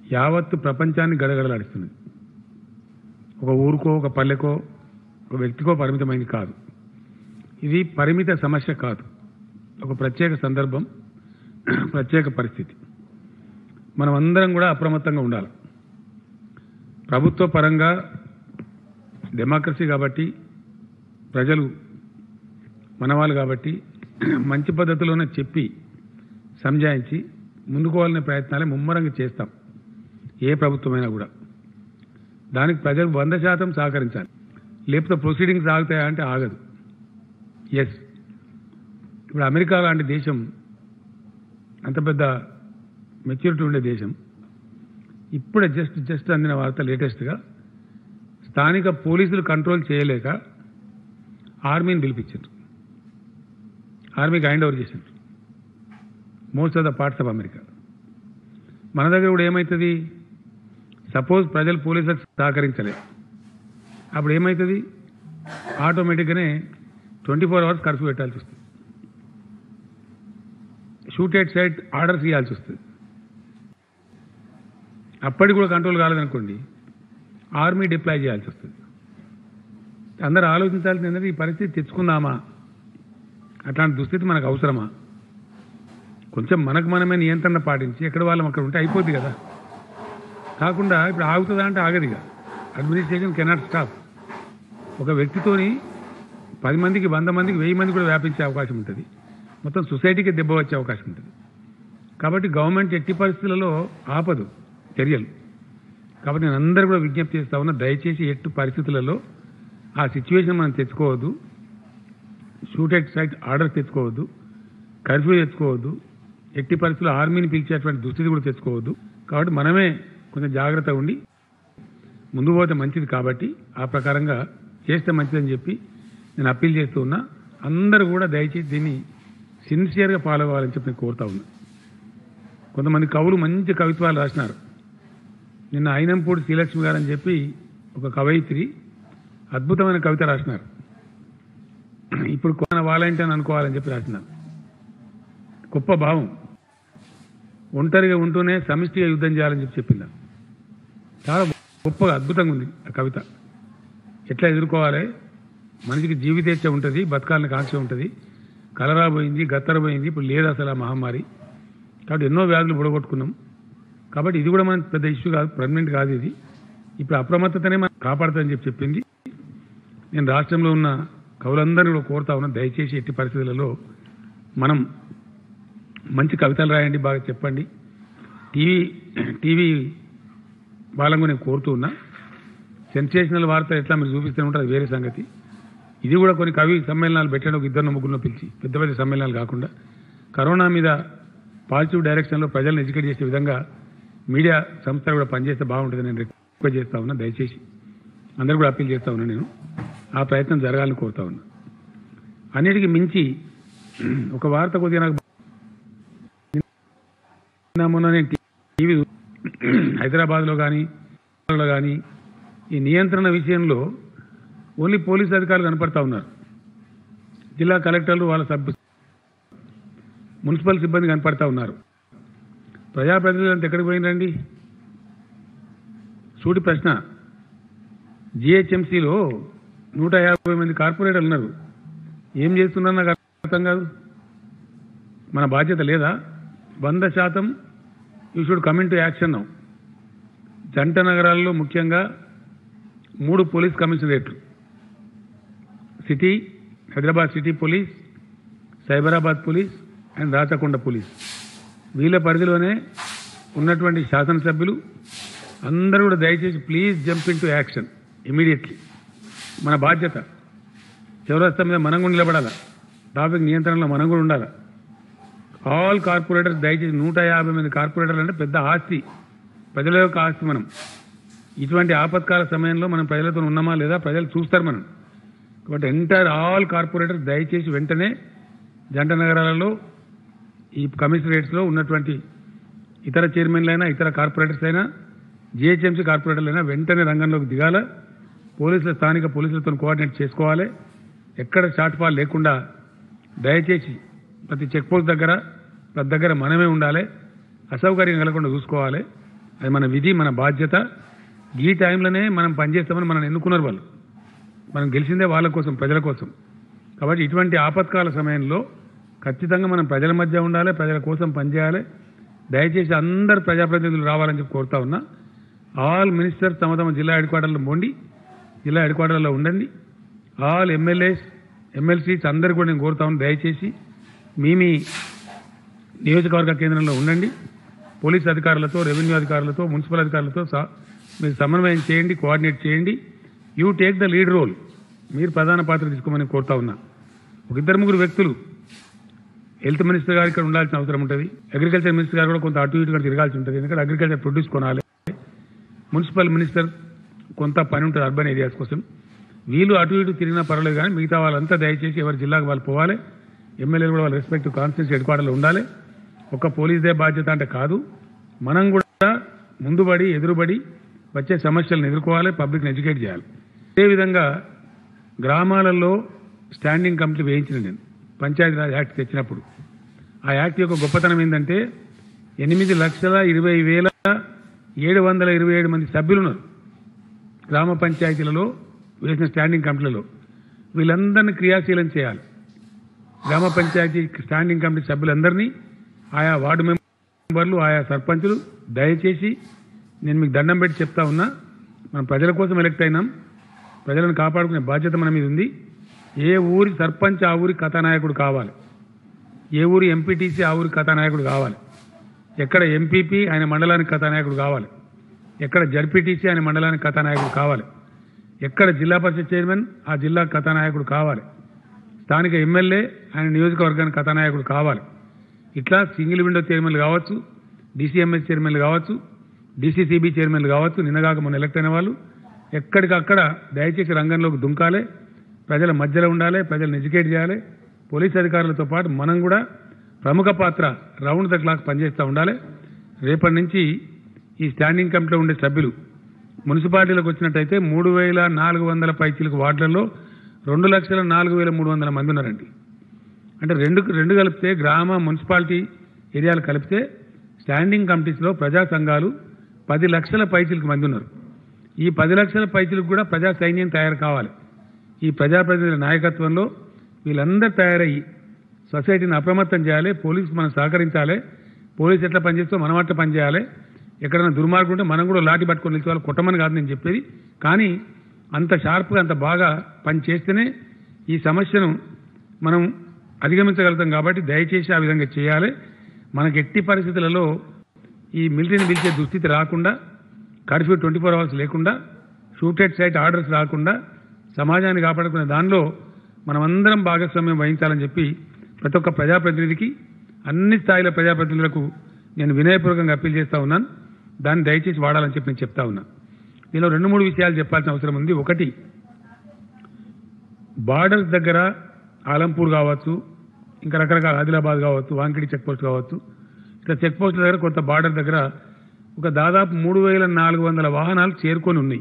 యావత్తు ప్రపంచాన్ని గడగడలాడిస్తున్నది ఒక ఊరుకో ఒక పల్లెకో ఒక వ్యక్తికో పరిమితమైంది కాదు ఇది పరిమిత సమస్య కాదు ఒక ప్రత్యేక సందర్భం ప్రత్యేక పరిస్థితి మనం అందరం కూడా అప్రమత్తంగా ఉండాలి ప్రభుత్వ పరంగా డెమోక్రసీ కాబట్టి ప్రజలు మనవాళ్ళు కాబట్టి మంచి పద్ధతిలోనే చెప్పి సంజాయించి ముందుకోవాలనే ప్రయత్నాలే ముమ్మరంగా చేస్తాం ఏ ప్రభుత్వమైనా కూడా దానికి ప్రజలు వంద శాతం సహకరించాలి లేకపోతే ప్రొసీడింగ్స్ ఆగుతాయా అంటే ఆగదు ఎస్ ఇప్పుడు అమెరికా లాంటి దేశం అంత పెద్ద మెచ్యూరిటీ ఉండే దేశం ఇప్పుడే జస్ట్ జస్ట్ అందిన వార్త లేటెస్ట్గా స్థానిక పోలీసులు కంట్రోల్ చేయలేక ఆర్మీని పిలిపించారు ఆర్మీకి హ్యాండ్ ఓవర్ చేశారు most of the parts of America మన దగ్గర కూడా ఏమవుతుంది సపోజ్ ప్రజలు పోలీసులకు సహకరించలే అప్పుడు ఏమవుతుంది ఆటోమేటిక్గానే ట్వంటీ ఫోర్ అవర్స్ కర్ఫ్యూ పెట్టాల్సి వస్తుంది షూట్ ఎట్ సైడ్ ఆర్డర్స్ ఇవ్వాల్సి వస్తుంది అప్పటికి కూడా కంట్రోల్ కాలేదనుకోండి ఆర్మీ డిప్లాయ్ చేయాల్సి వస్తుంది అందరూ ఆలోచించాల్సింది ఏంటంటే ఈ పరిస్థితి తెచ్చుకుందామా అట్లాంటి దుస్థితి మనకు అవసరమా కొంచెం మనకు మనమే నియంత్రణ పాటించి ఎక్కడ వాళ్ళం అక్కడ ఉంటే అయిపోద్ది కదా కాకుండా ఇప్పుడు ఆగుతుందా అంటే ఆగదిగా అడ్మినిస్ట్రేషన్ కెనాట్ స్టాప్ ఒక వ్యక్తితోని పది మందికి వంద మందికి వెయ్యి మంది కూడా వ్యాపించే అవకాశం ఉంటుంది మొత్తం సొసైటీకి దెబ్బ వచ్చే అవకాశం ఉంటుంది కాబట్టి గవర్నమెంట్ ఎట్టి పరిస్థితులలో ఆపదు చర్యలు కాబట్టి నేను అందరూ కూడా విజ్ఞప్తి చేస్తా ఉన్నా దయచేసి ఎట్టి పరిస్థితులలో ఆ సిచ్యువేషన్ మనం తెచ్చుకోవద్దు షూట్ ఎట్ సైట్ ఆర్డర్ తెచ్చుకోవద్దు కర్ఫ్యూ తెచ్చుకోవద్దు ఎట్టి పరిస్థితుల్లో ఆర్మీని పిలిచేటువంటి దుస్థితి కూడా తెచ్చుకోవద్దు కాబట్టి మనమే కొంచెం జాగ్రత్తగా ఉండి ముందు పోతే మంచిది కాబట్టి ఆ ప్రకారంగా చేస్తే మంచిదని చెప్పి నేను అప్పీల్ చేస్తూ ఉన్నా అందరూ కూడా దయచేసి దీన్ని సిన్సియర్గా ఫాలో అవ్వాలని చెప్పి నేను కోరుతా ఉన్నా కొంతమంది కవులు మంచి కవిత్వాలు రాసినారు నిన్న అయినంపూడి శ్రీలక్ష్మి గారు అని చెప్పి ఒక కవయిత్రి అద్భుతమైన కవిత రాసినారు ఇప్పుడు కొన వాలంటీర్ అనుకోవాలని చెప్పి రాసినారు గొప్ప భావం ఒంటరిగా ఉంటూనే సమిష్టిగా యుద్ధం చేయాలని చెప్పి చెప్పింది చాలా గొప్పగా అద్భుతంగా ఉంది ఆ కవిత ఎట్లా ఎదుర్కోవాలి మనిషికి జీవితేచ్ఛ ఉంటుంది బతకాలని కాంక్ష ఉంటుంది కలరా పోయింది గత్తర పోయింది ఇప్పుడు లేదు అసలు ఆ మహమ్మారి కాబట్టి ఎన్నో వ్యాధులు బుడగొట్టుకున్నాం కాబట్టి ఇది కూడా మన పెద్ద ఇష్యూ కాదు పర్మనెంట్ కాదు ఇది ఇప్పుడు అప్రమత్తతనే మనం కాపాడుతుందని చెప్పి చెప్పింది నేను రాష్ట్రంలో ఉన్న కవులందరినీ కూడా కోరుతా ఉన్నా దయచేసి ఎట్టి పరిస్థితులలో మనం మంచి కవితలు రాయండి బాగా చెప్పండి టీవీ టీవీ వాళ్ళని కూడా నేను కోరుతూ ఉన్నా సెన్సేషనల్ వార్త ఎట్లా మీరు చూపిస్తూనే ఉంటారు అది వేరే సంగతి ఇది కూడా కొన్ని కవి సమ్మేళనాలు పెట్టండి ఒక ఇద్దరు ముగ్గురులో పిలిచి పెద్ద పెద్ద సమ్మేళనాలు కాకుండా కరోనా మీద పాజిటివ్ డైరెక్షన్లో ప్రజలను ఎడ్యుకేట్ చేసే విధంగా మీడియా సంస్థలు కూడా పనిచేస్తే బాగుంటుంది నేను రిక్వెస్ట్ చేస్తా ఉన్నా దయచేసి అందరూ కూడా అప్పీల్ చేస్తా ఉన్నా నేను ఆ ప్రయత్నం జరగాలని కోరుతా ఉన్నా అన్నిటికీ మించి ఒక వార్త కొద్దిగా నాకు నిన్న మొన్న నేను టీవీ హైదరాబాద్లో కానీ లో కానీ ఈ నియంత్రణ విషయంలో ఓన్లీ పోలీస్ అధికారులు కనపడతా ఉన్నారు జిల్లా కలెక్టర్లు వాళ్ళ సభ్యు మున్సిపల్ సిబ్బంది కనపడతా ఉన్నారు ప్రజాప్రతినిధులు అంతా ఎక్కడికి పోయినరండి సూటి ప్రశ్న జిహెచ్ఎంసీలో నూట యాభై మంది కార్పొరేటర్లు ఉన్నారు ఏం చేస్తున్నారు నాకు అర్థం కాదు మన బాధ్యత లేదా వంద శాతం you should coming to action now జంట నగరాల్లో ముఖ్యంగా మూడు పోలీస్ కమిషనరేట్లు city Hyderabad city police Cyberabad police and Rachakonda police వీళ్ళ పరిధిలోనే ఉన్నటువంటి శాసనసభ్యులు అందరూ కూడా దయచేసి please jump in to action immediately మన బాధ్యత చౌరస్తా మీద మనం కూడా నిలబడాలి ట్రాఫిక్ నియంత్రణలో మనం కూడా ఉండాలి ఆల్ కార్పొరేటర్స్ దయచేసి నూట యాభై మంది కార్పొరేటర్లు అంటే పెద్ద ఆస్తి ప్రజల యొక్క ఆస్తి మనం ఇటువంటి ఆపత్కాల సమయంలో మనం ప్రజలతో ఉన్నామా లేదా ప్రజలు చూస్తారు మనం కాబట్టి ఎంటైర్ ఆల్ కార్పొరేటర్స్ దయచేసి వెంటనే జంట నగరాలలో ఈ కమిషనరేట్స్లో ఉన్నటువంటి ఇతర చైర్మన్లైనా ఇతర కార్పొరేటర్స్ అయినా జిహెచ్ఎంసీ కార్పొరేటర్లైనా వెంటనే రంగంలోకి దిగాల పోలీసుల స్థానిక పోలీసులతో కోఆర్డినేట్ చేసుకోవాలి ఎక్కడ షార్ట్ ఫాల్ లేకుండా దయచేసి ప్రతి చెక్ పోస్ట్ దగ్గర ప్రతి దగ్గర మనమే ఉండాలి అసౌకర్యం కలగకుండా చూసుకోవాలి అది మన విధి మన బాధ్యత ఈ టైంలోనే మనం పనిచేస్తామని మనం ఎన్నుకున్నారు వాళ్ళు మనం గెలిచిందే వాళ్ళ కోసం ప్రజల కోసం కాబట్టి ఇటువంటి ఆపత్కాల సమయంలో ఖచ్చితంగా మనం ప్రజల మధ్య ఉండాలి ప్రజల కోసం పనిచేయాలి దయచేసి అందరు ప్రజాప్రతినిధులు రావాలని చెప్పి కోరుతా ఉన్నా ఆల్ మినిస్టర్స్ తమ తమ జిల్లా హెడ్ క్వార్టర్లో పోండి జిల్లా హెడ్ క్వార్టర్లో ఉండండి ఆల్ ఎమ్మెల్యేస్ ఎమ్మెల్సీస్ అందరు కూడా నేను కోరుతా ఉన్నాను దయచేసి మీ మీ నియోజకవర్గ కేంద్రంలో ఉండండి పోలీస్ అధికారులతో రెవెన్యూ అధికారులతో మున్సిపల్ అధికారులతో సా- మీరు సమన్వయం చేయండి కోఆర్డినేట్ చేయండి you take the lead role మీరు ప్రధాన పాత్ర తీసుకోమని కోరుతా ఉన్నా ఒక ఇద్దరు ముగ్గురు వ్యక్తులు హెల్త్ మినిస్టర్ గారు ఇక్కడ ఉండాల్సిన అవసరం ఉంటుంది అగ్రికల్చర్ మినిస్టర్ గారు కూడా కొంత అటు ఇటుగా తిరగాల్సి ఉంటుంది ఎందుకంటే అగ్రికల్చర్ ప్రొడ్యూస్ కొనాలి మున్సిపల్ మినిస్టర్ కొంత పని ఉంటుంది అర్బన్ ఏరియాస్ కోసం వీళ్ళు అటు ఇటు తిరిగినా పర్వాలేదు కానీ మిగతా వాళ్ళంతా దయచేసి ఎవరి జిల్లాకు వాళ్ళు పోవాలి ఎమ్మెల్యేలు కూడా వాళ్ళ రెస్పెక్ట్ కాన్స్టిట్యూన్సీ హెడ్ క్వార్టర్లో ఉండాలి ఒక్క పోలీసుదే బాధ్యత అంటే కాదు మనం కూడా ముందుబడి ఎదురుబడి వచ్చే సమస్యలను ఎదుర్కోవాలి పబ్లిక్ని ఎడ్యుకేట్ చేయాలి అదేవిధంగా గ్రామాలలో స్టాండింగ్ కమిటీ వేయించిన నేను పంచాయతీరాజ్ యాక్ట్ తెచ్చినప్పుడు ఆ యాక్ట్ యొక్క గొప్పతనం ఏంటంటే ఎనిమిది లక్షల ఇరవై వేల ఏడు వందల ఇరవై ఏడు మంది సభ్యులు ఉన్నారు గ్రామ పంచాయతీలలో వేసిన స్టాండింగ్ కమిటీలలో వీళ్ళందరినీ క్రియాశీలం చేయాలి గ్రామ పంచాయతీ స్టాండింగ్ కమిటీ సభ్యులందరినీ ఆయా వార్డు మెంబర్లు ఆయా సర్పంచులు దయచేసి నేను మీకు దండం పెట్టి చెప్తా ఉన్నా మనం ప్రజల కోసం ఎలక్ట్ అయినాం ప్రజలను కాపాడుకునే బాధ్యత మన మీద ఉంది ఏ ఊరి సర్పంచ్ ఆ ఊరి కథానాయకుడు కావాలి ఏ ఊరి ఎంపీటీసీ ఆ ఊరి కథానాయకుడు కావాలి ఎక్కడ ఎంపీపీ ఆయన మండలానికి కథానాయకుడు కావాలి ఎక్కడ జడ్పీటీసీ ఆయన మండలానికి కథానాయకుడు కావాలి ఎక్కడ జిల్లా పరిషత్ చైర్మన్ ఆ జిల్లా కథానాయకుడు కావాలి స్థానిక ఎమ్మెల్యే ఆయన నియోజకవర్గానికి కథానాయకుడు కావాలి ఇట్లా సింగిల్ విండో చైర్మన్లు కావచ్చు డీసీఎంఎస్ చైర్మన్లు కావచ్చు డీసీసీబీ చైర్మన్లు కావచ్చు నిన్నగాక మొన్న ఎలక్ట్ అయిన వాళ్ళు ఎక్కడికక్కడ దయచేసి రంగంలోకి దుంకాలి ప్రజల మధ్యలో ఉండాలి ప్రజలను ఎడ్యుకేట్ చేయాలి పోలీస్ అధికారులతో పాటు మనం కూడా ప్రముఖ పాత్ర రౌండ్ ద క్లాక్ పనిచేస్తూ ఉండాలి రేపటి నుంచి ఈ స్టాండింగ్ కమిటీలో ఉండే సభ్యులు మున్సిపాలిటీలకు వచ్చినట్టయితే మూడు వేల నాలుగు వందల పైచీలకు వార్డులలో రెండు లక్షల నాలుగు వేల మూడు వందల మంది ఉన్నారండి అంటే రెండు రెండు కలిపితే గ్రామ మున్సిపాలిటీ ఏరియాలు కలిపితే స్టాండింగ్ కమిటీస్లో ప్రజా సంఘాలు పది లక్షల పైచీలకు మంది ఉన్నారు ఈ పది లక్షల పైచీలకు కూడా ప్రజా సైన్యం తయారు కావాలి ఈ ప్రజాప్రతినిధుల నాయకత్వంలో వీళ్ళందరూ తయారయ్యి సొసైటీని అప్రమత్తం చేయాలి పోలీసు మనం సహకరించాలి పోలీసు ఎట్లా పనిచేస్తూ మనం అట్లా పనిచేయాలి ఎక్కడైనా దుర్మార్గం ఉంటే మనం కూడా లాఠీ పట్టుకొని నిలిచేవాళ్ళు కొట్టమని కాదు నేను చెప్పేది కానీ అంత షార్ప్గా అంత బాగా పని చేస్తేనే ఈ సమస్యను మనం అధిగమించగలుగుతాం కాబట్టి దయచేసి ఆ విధంగా చేయాలి మనకి ఎట్టి పరిస్థితులలో ఈ మిలిటరీని పిలిచే దుస్థితి రాకుండా కర్ఫ్యూ ట్వంటీ ఫోర్ అవర్స్ లేకుండా షూటెడ్ సైట్ ఆర్డర్స్ రాకుండా సమాజాన్ని కాపాడుకునే దానిలో మనమందరం భాగస్వామ్యం వహించాలని చెప్పి ప్రతి ఒక్క ప్రజాప్రతినిధికి అన్ని స్థాయిల ప్రజాప్రతినిధులకు నేను వినయపూర్వకంగా అప్పీల్ చేస్తా ఉన్నాను దాన్ని దయచేసి వాడాలని చెప్పి నేను చెప్తా ఉన్నాను దీనిలో రెండు మూడు విషయాలు చెప్పాల్సిన అవసరం ఉంది ఒకటి బార్డర్స్ దగ్గర ఆలంపూర్ కావచ్చు ఇంకా రకరకాల ఆదిలాబాద్ కావచ్చు వాంకిడి చెక్ పోస్ట్ కావచ్చు ఇట్లా చెక్ పోస్టుల దగ్గర కొంత బార్డర్ దగ్గర ఒక దాదాపు మూడు వేల నాలుగు వందల వాహనాలు చేరుకొని ఉన్నాయి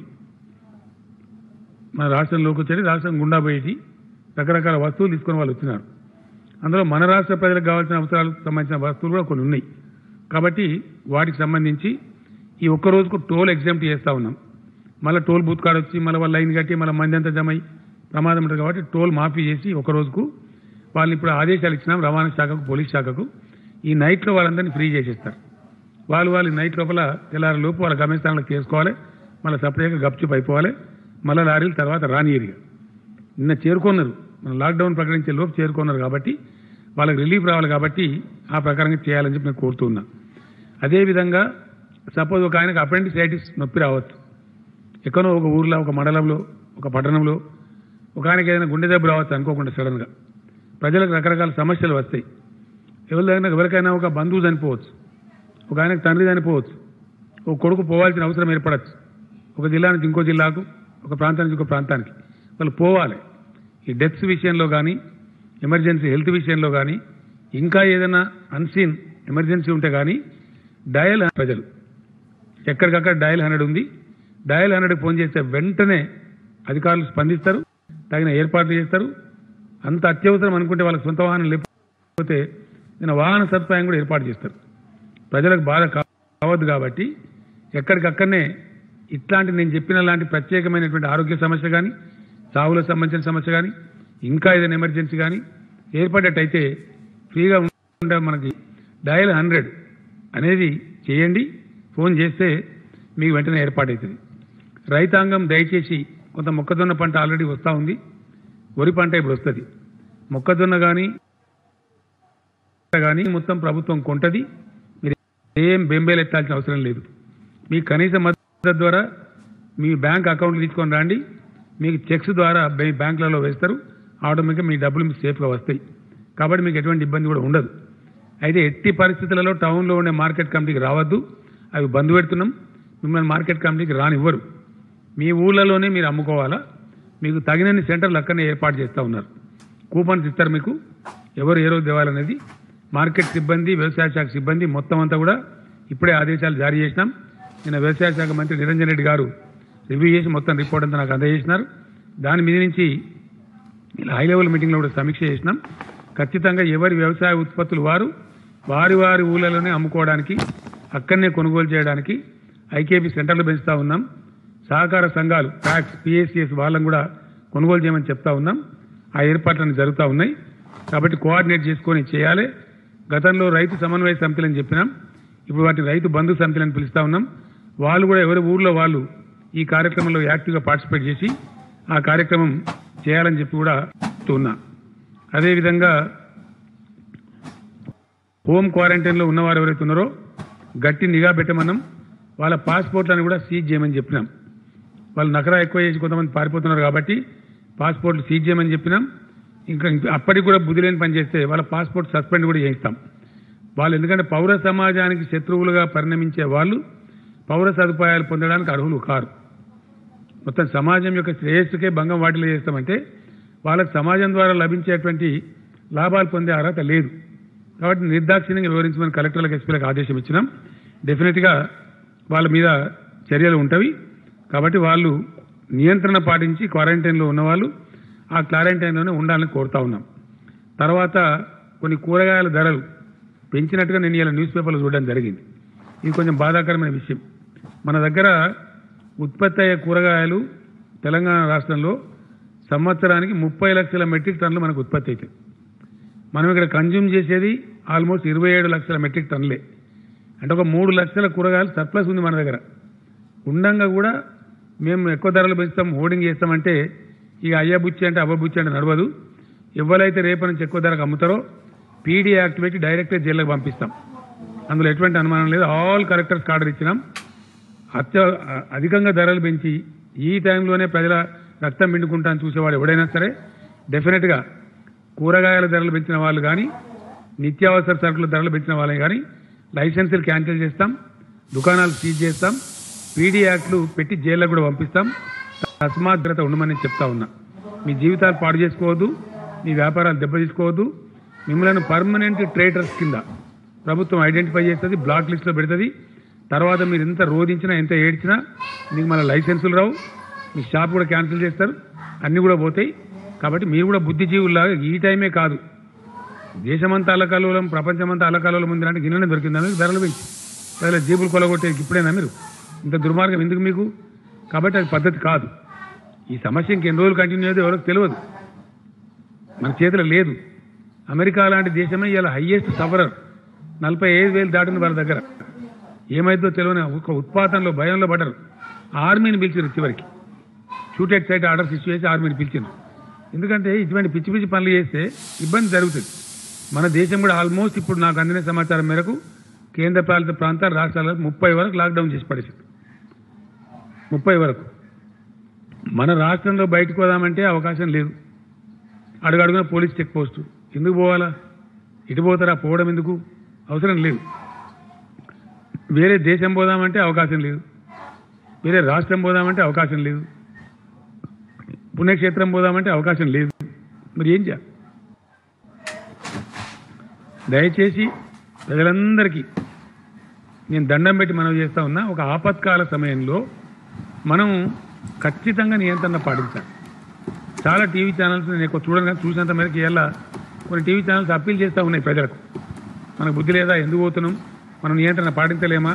మన రాష్ట్రంలోకి వచ్చేది రాష్ట్రం గుండా పోయేటి రకరకాల వస్తువులు తీసుకొని వాళ్ళు వచ్చినారు అందులో మన రాష్ట్ర ప్రజలకు కావాల్సిన అవసరాలకు సంబంధించిన వస్తువులు కూడా కొన్ని ఉన్నాయి కాబట్టి వాటికి సంబంధించి ఈ ఒక్క రోజుకు టోల్ ఎగ్జామ్ట్ చేస్తా ఉన్నాం మళ్ళీ టోల్ బూత్ కాడ వచ్చి మళ్ళీ వాళ్ళ లైన్ కట్టి మళ్ళీ మంది అంతా జమ అయ్యి ప్రమాదం ఉంటుంది కాబట్టి టోల్ మాఫీ చేసి ఒక రోజుకు వాళ్ళని ఇప్పుడు ఆదేశాలు ఇచ్చినాం రవాణా శాఖకు పోలీస్ శాఖకు ఈ నైట్లో వాళ్ళందరినీ ఫ్రీ చేసేస్తారు వాళ్ళు వాళ్ళు నైట్ లోపల తెల్లారి లోపు వాళ్ళ గమ్యస్థానాలకు చేసుకోవాలి మళ్ళీ సపరేట్గా గప్చుప్ అయిపోవాలి మళ్ళీ లారీలు తర్వాత రానియరిగా నిన్న చేరుకున్నారు మన లాక్డౌన్ ప్రకటించే లోపు చేరుకున్నారు కాబట్టి వాళ్ళకి రిలీఫ్ రావాలి కాబట్టి ఆ ప్రకారంగా చేయాలని చెప్పి నేను కోరుతున్నా అదేవిధంగా సపోజ్ ఒక ఆయనకు అపెండిసైటిస్ నొప్పి రావచ్చు ఎక్కడో ఒక ఊర్లో ఒక మండలంలో ఒక పట్టణంలో ఒక ఆయనకి ఏదైనా గుండె దెబ్బ రావచ్చు అనుకోకుండా సడన్గా ప్రజలకు రకరకాల సమస్యలు వస్తాయి ఎవరిదైనా ఎవరికైనా ఒక బంధువు చనిపోవచ్చు ఒక ఆయనకు తండ్రి చనిపోవచ్చు ఒక కొడుకు పోవాల్సిన అవసరం ఏర్పడచ్చు ఒక జిల్లా నుంచి ఇంకో జిల్లాకు ఒక ప్రాంతం నుంచి ఇంకో ప్రాంతానికి వాళ్ళు పోవాలి ఈ డెత్స్ విషయంలో కానీ ఎమర్జెన్సీ హెల్త్ విషయంలో కానీ ఇంకా ఏదైనా అన్సీన్ ఎమర్జెన్సీ ఉంటే కానీ డయల్ ప్రజలు ఎక్కడికక్కడ డయల్ హండ్రెడ్ ఉంది డయల్ హండ్రెడ్కి ఫోన్ చేస్తే వెంటనే అధికారులు స్పందిస్తారు తగిన ఏర్పాట్లు చేస్తారు అంత అత్యవసరం అనుకుంటే వాళ్ళకి సొంత వాహనం లేకపోతే నేను వాహన సదుపాయం కూడా ఏర్పాటు చేస్తారు ప్రజలకు బాధ కావద్దు కాబట్టి ఎక్కడికక్కడనే ఇట్లాంటి నేను చెప్పిన లాంటి ప్రత్యేకమైనటువంటి ఆరోగ్య సమస్య కానీ సావులకు సంబంధించిన సమస్య కానీ ఇంకా ఏదైనా ఎమర్జెన్సీ కానీ ఏర్పడ్డట్టయితే ఫ్రీగా ఉండే మనకి డయల్ హండ్రెడ్ అనేది చేయండి ఫోన్ చేస్తే మీకు వెంటనే ఏర్పాటవుతుంది రైతాంగం దయచేసి కొంత మొక్కజొన్న పంట ఆల్రెడీ వస్తూ ఉంది వరి పంట ఇప్పుడు వస్తుంది మొక్కజొన్న కానీ కానీ మొత్తం ప్రభుత్వం కొంటది మీరు ఏం బెంబేలు ఎత్తాల్సిన అవసరం లేదు మీ కనీస మద్దతు ద్వారా మీ బ్యాంక్ అకౌంట్ తీసుకొని రండి మీకు చెక్స్ ద్వారా బ్యా- బ్యాంకులలో వేస్తారు ఆటోమేటిక్గా మీ డబ్బులు మీకు సేఫ్గా వస్తాయి కాబట్టి మీకు ఎటువంటి ఇబ్బంది కూడా ఉండదు అయితే ఎట్టి పరిస్థితులలో టౌన్లో ఉండే మార్కెట్ కమిటీకి రావద్దు అవి బంద్ పెడుతున్నాం మిమ్మల్ని మార్కెట్ కమిటీకి రానివ్వరు మీ ఊళ్ళలోనే మీరు అమ్ముకోవాలా మీకు తగినన్ని సెంటర్లు అక్కడనే ఏర్పాటు చేస్తూ ఉన్నారు కూపన్స్ ఇస్తారు మీకు ఎవరు ఏ రోజు దేవాలనేది మార్కెట్ సిబ్బంది వ్యవసాయ శాఖ సిబ్బంది మొత్తం అంతా కూడా ఇప్పుడే ఆదేశాలు జారీ చేసినాం నిన్న వ్యవసాయ శాఖ మంత్రి నిరంజన్ రెడ్డి గారు రివ్యూ చేసి మొత్తం రిపోర్ట్ అంతా నాకు అందజేసినారు దాని మీద నుంచి ఇలా హై లెవెల్ మీటింగ్లో కూడా సమీక్ష చేసినాం ఖచ్చితంగా ఎవరి వ్యవసాయ ఉత్పత్తులు వారు వారి వారి ఊళ్ళలోనే అమ్ముకోవడానికి అక్కడనే కొనుగోలు చేయడానికి ఐకేపీ సెంటర్లు పెంచుతా ఉన్నాం సహకార సంఘాలు ట్యాక్స్ పిఎస్సిఎస్ వాళ్ళని కూడా కొనుగోలు చేయమని చెప్తా ఉన్నాం ఆ ఏర్పాట్లన్నీ జరుగుతూ ఉన్నాయి కాబట్టి కోఆర్డినేట్ చేసుకొని చేయాలి గతంలో రైతు సమన్వయ సమితులని చెప్పినాం ఇప్పుడు వాటి రైతు బంధు సమితులని పిలుస్తా ఉన్నాం వాళ్ళు కూడా ఎవరి ఊర్లో వాళ్ళు ఈ కార్యక్రమంలో యాక్టివ్గా పార్టిసిపేట్ చేసి ఆ కార్యక్రమం చేయాలని చెప్పి కూడా చెప్తున్నా అదేవిధంగా హోమ్ క్వారంటైన్లో ఉన్నవారు ఎవరైతే ఉన్నారో గట్టి నిఘా పెట్టమన్నాం వాళ్ళ పాస్పోర్ట్లను కూడా సీజ్ చేయమని చెప్పినాం వాళ్ళు నకరా ఎక్కువ చేసి కొంతమంది పారిపోతున్నారు కాబట్టి పాస్పోర్ట్లు సీజ్ చేయమని చెప్పినాం ఇంకా ఇంకా అప్పటికి కూడా బుద్ధి లేని పని చేస్తే వాళ్ళ పాస్పోర్ట్ సస్పెండ్ కూడా చేయిస్తాం వాళ్ళు ఎందుకంటే పౌర సమాజానికి శత్రువులుగా పరిణమించే వాళ్ళు పౌర సదుపాయాలు పొందడానికి అర్హులు కారు మొత్తం సమాజం యొక్క శ్రేయస్సుకే భంగం వాటిలో చేస్తామంటే వాళ్ళకి సమాజం ద్వారా లభించేటువంటి లాభాలు పొందే అర్హత లేదు కాబట్టి నిర్దాక్షిణ్యంగా వివరించమని కలెక్టర్లకు ఎస్పీలకు ఆదేశం ఇచ్చినాం డెఫినెట్గా వాళ్ళ మీద చర్యలు ఉంటవి కాబట్టి వాళ్ళు నియంత్రణ పాటించి క్వారంటైన్లో ఉన్నవాళ్ళు ఆ క్వారంటైన్లోనే ఉండాలని కోరుతా ఉన్నాం తర్వాత కొన్ని కూరగాయల ధరలు పెంచినట్టుగా నేను ఇలా న్యూస్ పేపర్లో చూడడం జరిగింది ఇది కొంచెం బాధాకరమైన విషయం మన దగ్గర ఉత్పత్తి అయ్యే కూరగాయలు తెలంగాణ రాష్ట్రంలో సంవత్సరానికి ముప్పై లక్షల మెట్రిక్ టన్నులు మనకు ఉత్పత్తి అవుతాయి మనం ఇక్కడ కన్జ్యూమ్ చేసేది ఆల్మోస్ట్ ఇరవై ఏడు లక్షల మెట్రిక్ టన్నులే అంటే ఒక మూడు లక్షల కూరగాయలు సర్ప్లస్ ఉంది మన దగ్గర ఉండంగా కూడా మేము ఎక్కువ ధరలు పెంచుతాం హోర్డింగ్ చేస్తామంటే ఇక అయ్యా బుచ్చి అంటే అవ్వ బుచ్చి అంటే నడవదు ఎవరైతే రేపటి నుంచి ఎక్కువ ధరకు అమ్ముతారో పీడీ యాక్ట్ పెట్టి డైరెక్ట్గా జైల్లోకి పంపిస్తాం అందులో ఎటువంటి అనుమానం లేదు ఆల్ కలెక్టర్స్ ఆర్డర్ ఇచ్చినాం అత్య అధికంగా ధరలు పెంచి ఈ టైంలోనే ప్రజల రక్తం పిండుకుంటాను చూసేవాడు ఎవడైనా సరే డెఫినెట్గా కూరగాయల ధరలు పెంచిన వాళ్ళు కానీ నిత్యావసర సరుకుల ధరలు పెంచిన వాళ్ళని కానీ లైసెన్సులు క్యాన్సిల్ చేస్తాం దుకాణాలు సీజ్ చేస్తాం పీడీ యాక్ట్లు పెట్టి జైల్లో కూడా పంపిస్తాం తస్మాగ్రత ఉండమని చెప్తా ఉన్నా మీ జీవితాలు పాడు చేసుకోవద్దు మీ వ్యాపారాలు దెబ్బతీసుకోవద్దు మిమ్మల్ని పర్మనెంట్ ట్రేటర్స్ కింద ప్రభుత్వం ఐడెంటిఫై చేస్తుంది బ్లాక్ లిస్ట్లో పెడుతుంది తర్వాత మీరు ఎంత రోధించినా ఎంత ఏడ్చినా మీకు మన లైసెన్సులు రావు మీ షాప్ కూడా క్యాన్సిల్ చేస్తారు అన్నీ కూడా పోతాయి కాబట్టి మీరు కూడా బుద్ధిజీవుల్లాగా ఈ టైమే కాదు దేశమంతా అల్లకల్లోలం ప్రపంచమంతా అల్లకల్లోలం ఉంది అంటే గిన్నెనే దొరికిందని ధరలు పెంచి ప్రజల జేబులు కొలగొట్టే ఇప్పుడేనా మీరు ఇంత దుర్మార్గం ఎందుకు మీకు కాబట్టి అది పద్ధతి కాదు ఈ సమస్య ఇంకెన్ని రోజులు కంటిన్యూ అయ్యేది ఎవరికి తెలియదు మన చేతిలో లేదు అమెరికా లాంటి దేశమే ఇలా హయ్యెస్ట్ సఫరర్ నలభై ఐదు వేలు దాటిన వాళ్ళ దగ్గర ఏమైందో తెలియని ఒక ఉత్పాతంలో భయంలో పడ్డరు ఆర్మీని పిలిచారు చివరికి shoot at sight orders issue చేసి ఆర్మీని పిలిచారు ఎందుకంటే ఇటువంటి పిచ్చి పిచ్చి పనులు చేస్తే ఇబ్బంది జరుగుతుంది మన దేశం కూడా ఆల్మోస్ట్ ఇప్పుడు నాకు అందిన సమాచారం మేరకు కేంద్ర పాలిత ప్రాంతాలు రాష్ట్రాలకు ముప్పై వరకు లాక్డౌన్ చేసి పడేసింది ముప్పై వరకు మన రాష్ట్రంలో బయటకు పోదామంటే అవకాశం లేదు అడుగడుగున పోలీస్ చెక్ పోస్టు ఎందుకు పోవాలా ఇటు పోతారా పోవడం ఎందుకు అవసరం లేదు వేరే దేశం పోదామంటే అవకాశం లేదు వేరే రాష్ట్రం పోదామంటే అవకాశం లేదు పుణ్యక్షేత్రం పోదామంటే అవకాశం లేదు మరి ఏం చేయాలి దయచేసి ప్రజలందరికీ నేను దండం పెట్టి మనం చేస్తా ఉన్నా ఒక ఆపత్కాల సమయంలో మనం ఖచ్చితంగా నియంత్రణ పాటించాలి చాలా టీవీ ఛానల్స్ నేను ఎక్కువ చూడను కానీ చూసినంత మేరకు ఇవాళ కొన్ని టీవీ ఛానల్స్ అప్పీల్ చేస్తూ ఉన్నాయి ప్రజలకు మనకు బుద్ధి లేదా ఎందుకు పోతున్నాం మనం నియంత్రణ పాటించలేమా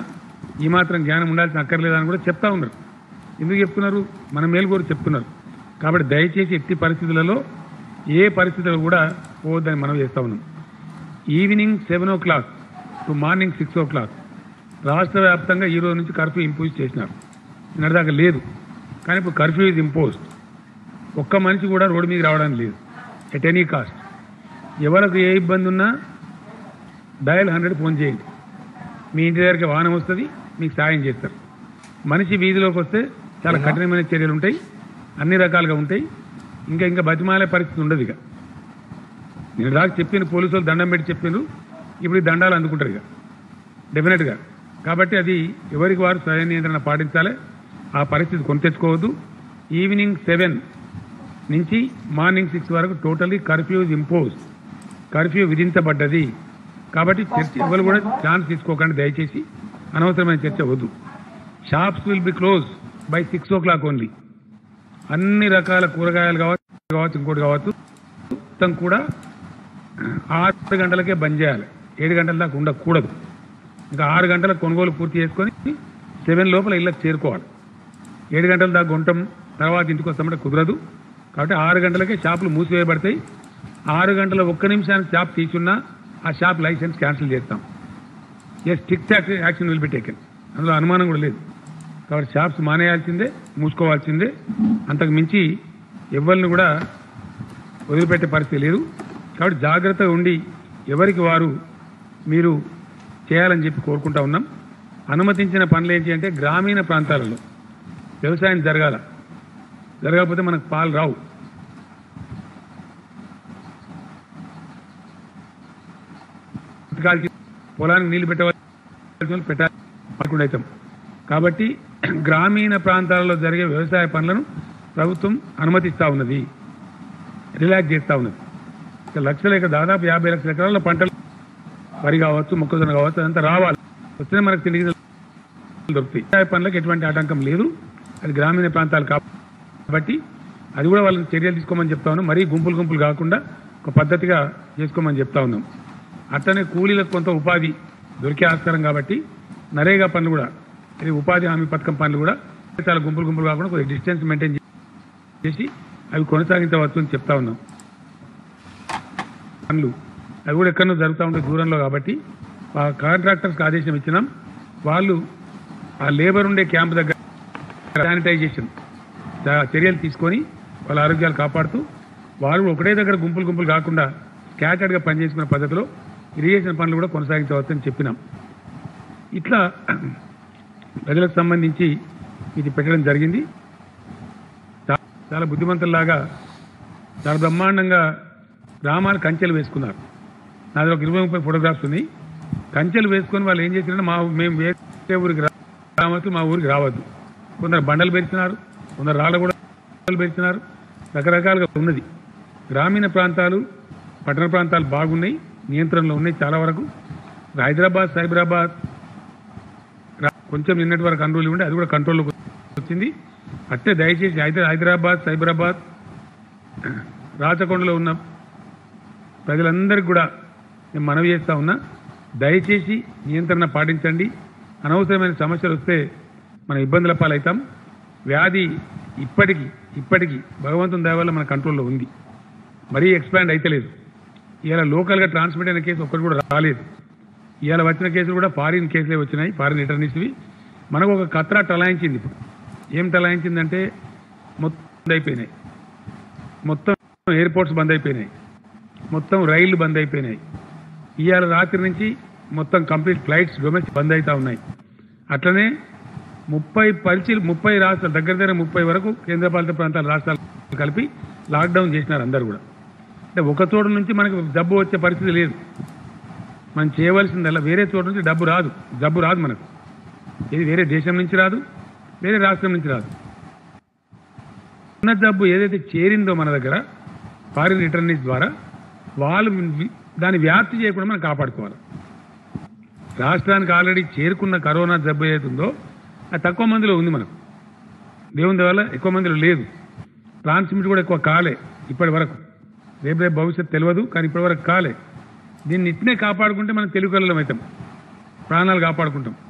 ఈ మాత్రం జ్ఞానం ఉండాల్సిన అక్కర్లేదని కూడా చెప్తా ఉన్నారు ఎందుకు చెప్తున్నారు మన మేలు కూడా చెప్తున్నారు కాబట్టి దయచేసి ఎట్టి పరిస్థితులలో ఏ పరిస్థితుల్లో కూడా పోవద్దని మనం చేస్తా ఉన్నాం evening seven o'clock to morning six o'clock రాష్ట్ర వ్యాప్తంగా ఈ రోజు నుంచి కర్ఫ్యూ ఇంపోజ్ చేసినారు నిన్నటిదాకా లేదు కానీ ఇప్పుడు కర్ఫ్యూ ఇస్ ఇంపోజ్డ్ ఒక్క మనిషి కూడా రోడ్డు మీదకి రావడానికి లేదు ఎట్ ఎనీ కాస్ట్ ఎవరికి ఏ ఇబ్బంది ఉన్నా డయల్ హండ్రెడ్ ఫోన్ చేయండి మీ ఇంటి దగ్గరికి వాహనం వస్తుంది మీకు సాయం చేస్తారు మనిషి వీధిలోకి వస్తే చాలా కఠినమైన చర్యలు ఉంటాయి అన్ని రకాలుగా ఉంటాయి ఇంకా ఇంకా బతిమాలే పరిస్థితి ఉండదు ఇక నేను దాకా చెప్పిన పోలీసు వాళ్ళు దండం పెట్టి చెప్పినారు ఇప్పుడు ఈ దండాలు అందుకుంటారు ఇక డెఫినెట్గా కాబట్టి అది ఎవరికి వారు స్వయం నియంత్రణ పాటించాలి ఆ పరిస్థితి కొని తెచ్చుకోవద్దు ఈవినింగ్ సెవెన్ నుంచి మార్నింగ్ సిక్స్ వరకు టోటలీ కర్ఫ్యూ ఇంపోజ్ కర్ఫ్యూ విధించబడ్డది కాబట్టి చర్చ ఎవరు కూడా ఛాన్స్ తీసుకోకండి దయచేసి అనవసరమైన చర్చ వద్దు shops will be close by six o'clock only అన్ని రకాల కూరగాయలు కావచ్చు కావచ్చు ఇంకోటి కావచ్చు మొత్తం కూడా ఆరు గంటలకే బంద్ చేయాలి ఏడు గంటల దాకా ఉండకూడదు ఇంకా ఆరు గంటల కొనుగోలు పూర్తి చేసుకొని సెవెన్ లోపల ఇళ్ళకి చేరుకోవాలి ఏడు గంటల దాకా ఉండటం తర్వాత ఇంటికి వస్తామంటే కుదరదు కాబట్టి ఆరు గంటలకే షాపులు మూసివేయబడతాయి ఆరు గంటల ఒక్క నిమిషానికి షాప్ తీసున్నా ఆ షాప్ లైసెన్స్ క్యాన్సిల్ చేస్తాం strict action will be taken అందులో అనుమానం కూడా లేదు కాబట్టి షాప్స్ మానేయాల్సిందే మూసుకోవాల్సిందే అంతకు మించి ఎవరిని కూడా వదిలిపెట్టే పరిస్థితి లేదు కాబట్టి జాగ్రత్తగా ఉండి ఎవరికి వారు మీరు చేయాలని చెప్పి కోరుకుంటా ఉన్నాం అనుమతించిన పనులు ఏంటి అంటే గ్రామీణ ప్రాంతాలలో వ్యవసాయం జరగాల జరగకపోతే మనకు పాలు రావు ఉతకాల్సి పొలానికి నీళ్లు పెట్టవలసిన వాళ్ళు పెట్టాలి పదకొండు అవుతాం కాబట్టి గ్రామీణ ప్రాంతాలలో జరిగే వ్యవసాయ పనులను ప్రభుత్వం అనుమతిస్తా ఉన్నది రిలాక్స్ చేస్తా ఉన్నది ఇక లక్షల ఎకరా దాదాపు యాభై లక్షల ఎకరాల పంటలు వరి కావచ్చు మొక్కజొన్న కావచ్చు అదంతా రావాలి వస్తేనే మనకు తిరిగి దొరుకుతాయి వ్యవసాయ పనులకు ఎటువంటి ఆటంకం లేదు అది గ్రామీణ ప్రాంతాలు కాబట్టి అది కూడా వాళ్ళకి చర్యలు తీసుకోమని చెప్తా ఉన్నాం మరీ గుంపులు గుంపులు కాకుండా ఒక పద్ధతిగా చేసుకోమని చెప్తా ఉన్నాం అట్లనే కూలీలకు కొంత ఉపాధి దొరికే ఆస్కారం కాబట్టి నరేగా పనులు కూడా ఇది ఉపాధి హామీ పథకం పనులు కూడా చాలా గుంపులు గుంపులు కాకుండా కొద్దిగా డిస్టెన్స్ మెయింటైన్ చేసి అవి కొనసాగించవచ్చు అని చెప్తా ఉన్నాం పనులు అవి కూడా ఎక్కడో జరుగుతూ ఉంటాయి దూరంలో కాబట్టి ఆ కాంట్రాక్టర్స్కి ఆదేశం ఇచ్చినాం వాళ్ళు ఆ లేబర్ ఉండే క్యాంప్ దగ్గర శానిటైజేషన్ చ- చర్యలు తీసుకొని వాళ్ళ ఆరోగ్యాలు కాపాడుతూ వాళ్ళు ఒకటే దగ్గర గుంపులు గుంపులు కాకుండా స్కాటర్డ్గా పనిచేసుకునే పద్ధతిలో ఇరిగేషన్ పనులు కూడా కొనసాగించవచ్చని చెప్పినాం ఇట్లా ప్రజలకు సంబంధించి ఇది పెట్టడం జరిగింది చా- చాలా బుద్ధిమంతుల్లాగా చాలా బ్రహ్మాండంగా గ్రామాలు కంచెలు వేసుకున్నారు నా దగ్గర ఒక ఇరవై ముప్పై ఫోటోగ్రాఫ్స్ ఉన్నాయి కంచెలు వేసుకొని వాళ్ళు ఏం చేసినారంటే మా మేము వేరే ఊరికి రా- గ్రామస్తులు మా ఊరికి రావద్దు కొందరు బండలు పెరిచినారు కొందరు రాళ్ళ కూడా పెరిచినారు రకరకాలుగా ఉన్నది గ్రామీణ ప్రాంతాలు పట్టణ ప్రాంతాలు బాగున్నాయి నియంత్రణలో ఉన్నాయి చాలా వరకు హైదరాబాద్ సైబరాబాద్ రా- కొంచెం నిన్నటి వరకు కంట్రోల్ ఉండే అది కూడా కంట్రోల్లోకి వచ్చింది అట్టే దయచేసి హైదరా హైదరాబాద్ సైబరాబాద్ రాచకొండలో ఉన్న ప్రజలందరికీ కూడా నేను మనవి చేస్తా ఉన్నా దయచేసి నియంత్రణ పాటించండి అనవసరమైన సమస్యలు వస్తే మనం ఇబ్బందుల పాలవుతాం వ్యాధి ఇప్పటికి ఇప్పటికి భగవంతుని దయ వల్ల మన కంట్రోల్లో ఉంది మరీ ఎక్స్పాండ్ అయితలేదు ఇవాళ లోకల్గా ట్రాన్స్మిట్ అయిన కేసు ఒక్కటి కూడా రాలేదు ఇవాళ వచ్చిన కేసులు కూడా ఫారిన్ కేసులే వచ్చినాయి ఫారిన్ రిటర్నిస్వి మనకు ఒక కత్రా టలాయించింది ఇప్పుడు ఏం టలాయించిందంటే మొత్తం బంద్ అయిపోయినాయి మొత్తం ఎయిర్పోర్ట్స్ బంద్ అయిపోయినాయి మొత్తం రైళ్లు బంద్ అయిపోయినాయి ఇవాళ రాత్రి నుంచి మొత్తం కంప్లీట్ ఫ్లైట్స్ డొమెస్టిక్ బంద్ అవుతా ఉన్నాయి అట్లనే ముప్పై పరిచీలు ముప్పై రాష్ట్రాలు దగ్గర దగ్గర ముప్పై వరకు కేంద్రపాలిత ప్రాంతాల రాష్ట్రాలు కలిపి లాక్డౌన్ చేసినారు అందరు కూడా అంటే ఒక చోటు నుంచి మనకు జబ్బు వచ్చే పరిస్థితి లేదు మనం చేయవలసిందల్లా వేరే చోటు నుంచి డబ్బు రాదు జబ్బు రాదు మనకు ఇది వేరే దేశం నుంచి రాదు వేరే రాష్ట్రం నుంచి రాదు ఉన్న జబ్బు ఏదైతే చేరిందో మన దగ్గర ఫారిన్ రిటర్నీస్ ద్వారా వాళ్ళు వి- దాన్ని వ్యాప్తి చేయకుండా మనం కాపాడుకోవాలి రాష్ట్రానికి ఆల్రెడీ చేరుకున్న కరోనా జబ్బు ఏదైతుందో అది తక్కువ మందిలో ఉంది మనకు దేవుని వల్ల ఎక్కువ మందిలో లేదు ట్రాన్స్మిట్ కూడా ఎక్కువ కాలే ఇప్పటి వరకు రేపు రేపు భవిష్యత్తు తెలియదు కానీ ఇప్పటి వరకు కాలే దీన్ని ఇట్నే కాపాడుకుంటే మనం తెలుగు కళ్ళం అవుతాం ప్రాణాలు కాపాడుకుంటాం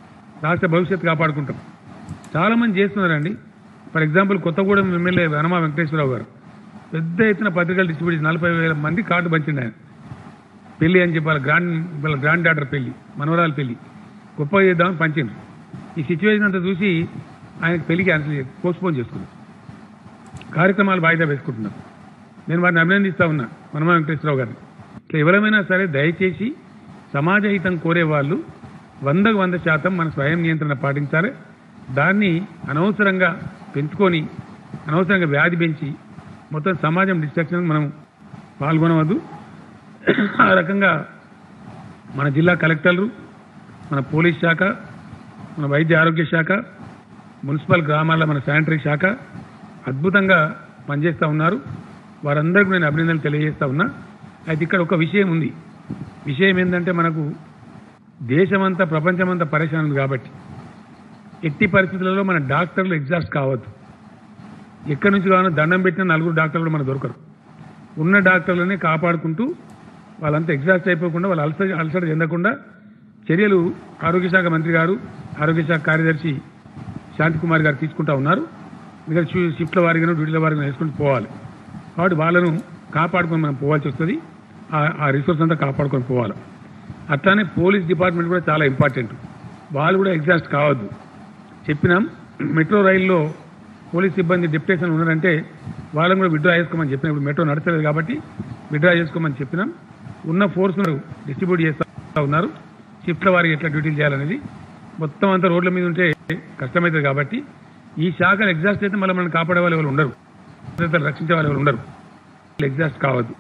రాష్ట్ర భవిష్యత్తు కాపాడుకుంటాం చాలా మంది చేస్తున్నారండి for example Kothagudem MLA Vanama Venkateswararao గారు పెద్ద ఎత్తున పత్రికలు డిస్ట్రిబ్యూట్ చేసి నలభై వేల మంది కార్డు పంచిండు ఆయన పెళ్లి అని చెప్పాలి గ్రాండ్ వాళ్ళ గ్రాండ్ డాటర్ పెళ్లి మనవరాలు పెళ్లి గొప్పగా చేద్దామని పంచిండ్రు ఈ సిచ్యువేషన్ అంతా చూసి ఆయనకు పెళ్లి క్యాన్సిల్ చేసి పోస్ట్పోన్ చేసుకున్నారు కార్యక్రమాలు వాయిదా వేసుకుంటున్నారు నేను వారిని అభినందిస్తా ఉన్నా మనమ వెంకటేశ్వరరావు గారిని ఇట్లా ఎవరైనా సరే దయచేసి సమాజ హితం కోరే వాళ్ళు వందకు వంద శాతం మన స్వయం నియంత్రణ పాటించాలి దాన్ని అనవసరంగా పెంచుకొని అనవసరంగా వ్యాధి పెంచి మొత్తం సమాజం డిస్ట్రక్షన్ మనం పాల్గొనవద్దు ఆ రకంగా మన జిల్లా కలెక్టర్లు మన పోలీస్ శాఖ మన వైద్య ఆరోగ్య శాఖ మున్సిపల్ గ్రామాల మన శానిటరీ శాఖ అద్భుతంగా పనిచేస్తూ ఉన్నారు వారందరికీ నేను అభినందనలు తెలియజేస్తా ఉన్నా అయితే ఇక్కడ ఒక విషయం ఉంది విషయం ఏంటంటే మనకు దేశమంతా ప్రపంచమంతా పరేషాన్ ఉంది కాబట్టి ఎట్టి పరిస్థితులలో మన డాక్టర్లు ఎగ్జాస్ట్ కావద్దు ఎక్కడి నుంచి కావాలో దండం పెట్టిన నలుగురు డాక్టర్లు కూడా మనకు దొరకరు ఉన్న డాక్టర్లనే కాపాడుకుంటూ వాళ్ళంతా ఎగ్జాస్ట్ అయిపోకుండా వాళ్ళు అలసట అలసట చెందకుండా చర్యలు ఆరోగ్య శాఖ మంత్రి గారు ఆరోగ్య శాఖ కార్యదర్శి శాంతి కుమార్ గారు తీసుకుంటా ఉన్నారు ఇక్కడ షి- షిఫ్ట్ల వారిగా డ్యూటీల వారిగా వేసుకుంటూ పోవాలి కాబట్టి వాళ్ళను కాపాడుకొని మనం పోవాల్సి వస్తుంది ఆ- ఆ రిసోర్స్ అంతా కాపాడుకొని పోవాలి అట్లానే పోలీస్ డిపార్ట్మెంట్ కూడా చాలా ఇంపార్టెంట్ వాళ్ళు కూడా ఎగ్జాస్ట్ కావద్దు చెప్పినాం మెట్రో రైల్లో పోలీస్ సిబ్బంది డిప్యుటేషన్ ఉన్నారంటే వాళ్ళని కూడా విత్డ్రా చేసుకోమని చెప్పినాం ఇప్పుడు మెట్రో నడచలేదు కాబట్టి విత్డ్రా చేసుకోమని చెప్పినాం ఉన్న ఫోర్స్ను డిస్ట్రిబ్యూట్ చేస్తా ఉన్నారు షిఫ్ట్ల వారికి ఎట్లా డ్యూటీలు చేయాలనేది మొత్తం అంతా రోడ్ల మీద ఉంటే కష్టమవుతుంది కాబట్టి ఈ శాఖలు ఎగ్జాస్ట్ అయితే మళ్ళీ మనం కాపాడే వాళ్ళు ఎవరు ఉండరు భద్రతను రక్షించే వాళ్ళు ఎవరు ఉండరు ఎగ్జాస్ట్ కావద్దు